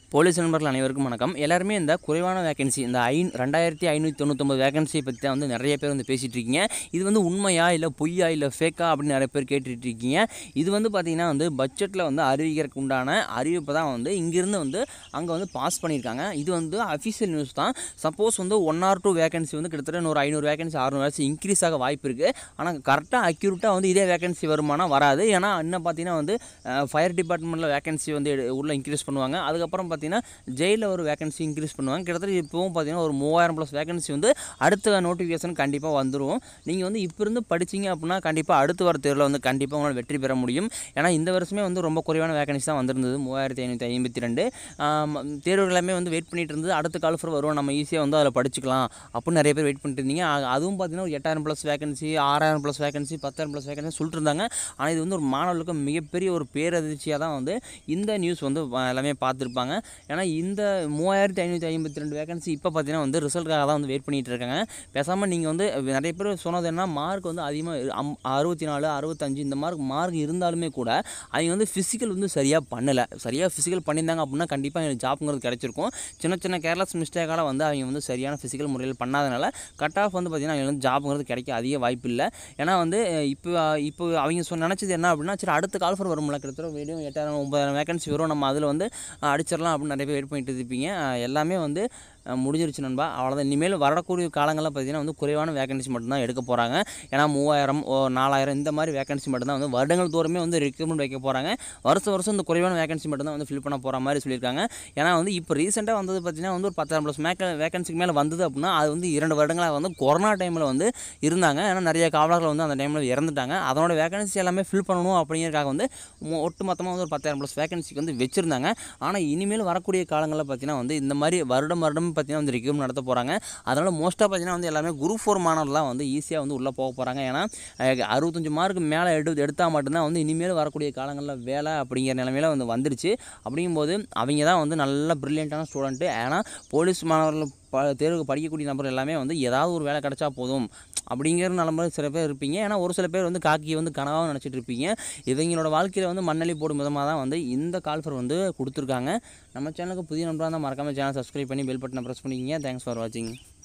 police நண்பர்கள் அனைவருக்கும் வணக்கம் எல்லாருமே இந்த குறைவான வேகன்சி இந்த ஐ ரெண்டாயிரத்தி ஐநூற்றி தொண்ணூத்தொம்பது வேகன்சியை பற்றி தான் வந்து நிறைய பேர் வந்து பேசிகிட்டு இருக்கீங்க இது வந்து உண்மையா இல்லை பொய்யா இல்லை ஃபேக்கா அப்படின்னு நிறைய பேர் கேட்டுட்டு இருக்கீங்க இது வந்து பார்த்திங்கன்னா வந்து பட்ஜெட்டில் வந்து அறிவிக்கிறதுக்கு உண்டான அறிவிப்பை தான் வந்து இங்கேருந்து வந்து அங்கே வந்து பாஸ் பண்ணியிருக்காங்க இது வந்து அஃபிஷியல் நியூஸ் தான் சப்போஸ் வந்து ஒன் ஆர் டூ வேகன்சி வந்து கிட்டத்தட்ட ஒரு ஐநூறு வேகன்சி அறுநூறு வேகன்சி இன்க்ரீஸ் ஆக வாய்ப்பு இருக்குது ஆனால் கரெக்டாக அக்யூரேட்டாக வந்து இதே வேகன்சி வருமானா வராது ஏன்னா இன்னும் பார்த்தீங்கன்னா வந்து ஃபயர் டிபார்ட்மெண்ட்டில் வேகன்சி வந்து எடு- உள்ள இன்க்ரீஸ் பண்ணுவாங்க அதுக்கப்புறம் பார்த்தீங்கன்னா ஜெயிலில் ஒரு வேகன்சி இன்க்ரீஸ் பண்ணுவாங்க கிட்டத்தட்ட இப்போவும் பார்த்தீங்கன்னா ஒரு மூவாயிரம் ப்ளஸ் வேகன்சி வந்து அடுத்த நோட்டிஃபிகேஷன் கண்டிப்பாக வந்துடும் நீங்கள் வந்து இப்போ இருந்து படிச்சீங்க அப்படின்னா கண்டிப்பாக அடுத்து வர தேர்வில் வந்து கண்டிப்பாக உங்களால் வெற்றி பெற முடியும் ஏன்னா இந்த வருஷமே வந்து ரொம்ப குறைவான வேகன்சி தான் வந்திருந்தது மூவாயிரத்தி ஐநூற்றி ஐம்பத்தி ரெண்டு தேர்வுகள் எல்லாமே வந்து வெயிட் பண்ணிட்டு இருந்தது அடுத்த கால்ஃபர் வருவோம் நம்ம ஈஸியாக வந்து அதில் படிச்சுக்கலாம் அப்படின்னு நிறைய பேர் வெயிட் பண்ணிட்டு இருந்தீங்க அ- அதுவும் பார்த்தீங்கன்னா ஒரு எட்டாயிரம் ப்ளஸ் வேகன்சி ஆறாயிரம் ப்ளஸ் வேகன்சி பத்தாயிரம் ப்ளஸ் வேகன்சி சொல்லிட்டு இருந்தாங்க ஆனால் இது வந்து ஒரு மாணவர்களுக்கு மிகப்பெரிய ஒரு பேரதிர்ச்சியாக தான் வந்து இந்த நியூஸ் வந்து வ- எல்லாமே பார்த்துருப்பாங்க ஏன்னா இந்த மூவாயிரத்தி ஐநூற்றி ஐம்பத்தி ரெண்டு வேகன்சி இப்போ பார்த்தீங்கன்னா வந்து ரிசல்ட்டுக்காக தான் வந்து வெயிட் பண்ணிட்டு இருக்காங்க பேசாமல் நீங்கள் வந்து நிறைய பேர் சொன்னது என்ன மார்க் வந்து அதிகமாக அம் அறுபத்தி நாலு அறுபத்தஞ்சு இந்த மார்க் மார்க் இருந்தாலுமே கூட அவங்க வந்து ஃபிசிக்கல் வந்து சரியாக பண்ணலை சரியாக ஃபிசிக்கல் பண்ணியிருந்தாங்க அப்படின்னா கண்டிப்பாக எனக்கு ஜாப்ங்கிறது கிடச்சிருக்கும் சின்ன சின்ன கேர்லஸ் மிஸ்டேக்கால் வந்து அவங்க வந்து சரியான ஃபிசிக்கல் முறையில் பண்ணாதனால கட் ஆஃப் வந்து பார்த்திங்கன்னா அவங்க வந்து ஜாப்ங்கிறது கிடைக்க அதிக வாய்ப்பு இல்லை ஏன்னா வந்து இப்போ இப்போ அவங்க சொன்ன நினச்சது என்ன அப்படின்னா சரி அடுத்த கால்ஃபர் வரும்ல கிட்டத்தட்ட வெறும் எட்டாயிரம் ஒன்பதாயிரம் வேகன்சி வரும் நம்ம அதில் வந்து அஹ், அடிச்சிடலாம் அப்படின்னு நிறைய பேர் வெயிட் பண்ணிட்டு இருப்பீங்க அஹ், எல்லாமே வந்து அஹ், முடிஞ்சிருச்சு நண்பா அவ்வளோதான் இனிமேல் வரக்கூடிய காலங்களில் பார்த்தீங்கன்னா வந்து குறைவான வேகன்சி மட்டும்தான் எடுக்க போகிறாங்க ஏன்னா மூவாயிரம் ஓ நாலாயிரம் இந்த மாதிரி வேகன்சி மட்டும்தான் வந்து வருடங்கள் தோறுமே வந்து ரெக்ரூட்மெண்ட் வைக்க போகிறாங்க வருஷம் வருஷம் இந்த குறைவான வேகன்சி மட்டும்தான் வந்து ஃபில் பண்ண போகிற மாதிரி சொல்லியிருக்காங்க ஏன்னா வந்து இப்போ ரீசெண்டாக வந்தது பார்த்தீங்கன்னா வந்து ஒரு பத்தாயிரம் ப்ளஸ் மேக்க வேகன்சிக்கு மேலே வந்தது அப்படின்னா அது வந்து இரண்டு வருடங்களாக வந்து கொரோனா டைமில் வந்து இருந்தாங்க ஏன்னா நிறைய காவலர்கள் வந்து அந்த டைமில் இறந்துட்டாங்க அதனோட வேகன்சி எல்லாமே ஃபில் பண்ணணும் அப்படிங்கிறதுக்காக வந்து மொ- ஒட்டுமொத்தமாக வந்து ஒரு பத்தாயிரம் ப்ளஸ் வேகன்சிக்கு வந்து வச்சுருந்தாங்க ஆனால் இனிமேல் வரக்கூடிய காலங்களில் பார்த்தீங்கன்னா வந்து இந்த மாதிரி வருடம் வருடம் பார்த்தீங்கன்னா வந்து ரெக்யூம் நடத்த போகிறாங்க அதனால் மோஸ்ட்டாக பார்த்தீங்கன்னா வந்து எல்லாமே குரூப் ஃபோர் மாணவர்லாம் வந்து ஈஸியாக வந்து உள்ளே போக போகிறாங்க ஏன்னா அஹ், அறுபத்தஞ்சு மார்க்கு மேலே எடு எடுத்தால் மட்டும்தான் வந்து இனிமேல் வரக்கூடிய காலங்களில் வேலை அப்படிங்கிற நிலமையில வந்து வந்துருச்சு அப்படிங்கும்போது அவங்க தான் வந்து நல்ல ப்ரில்லியண்ட்டான ஸ்டூடெண்ட்டு ஏன்னா போலீஸ் மாணவர்கள் ப தேர்வுக்கு படிக்கக்கூடிய நபர் எல்லாமே வந்து ஏதாவது ஒரு வேலை கிடைச்சா போதும் அப்படிங்கிற நிலமை சில பேர் இருப்பீங்க ஏன்னா ஒரு சில பேர் வந்து காக்கியை வந்து கனவாக நினச்சிட்டு இருப்பீங்க இவங்களோட வாழ்க்கையில் வந்து மண்ணலி போடும் விதமாக தான் வந்து இந்த கால்ஃபர் வந்து கொடுத்துருக்காங்க நம்ம சேனலுக்கு புதிய நண்பராக இருந்தால் மறக்காமல் சேனல் சப்ஸ்கிரைப் பண்ணி பெல் பட்டனை ப்ரெஸ் பண்ணிக்கிங்க தேங்க்ஸ் ஃபார் வாட்சிங்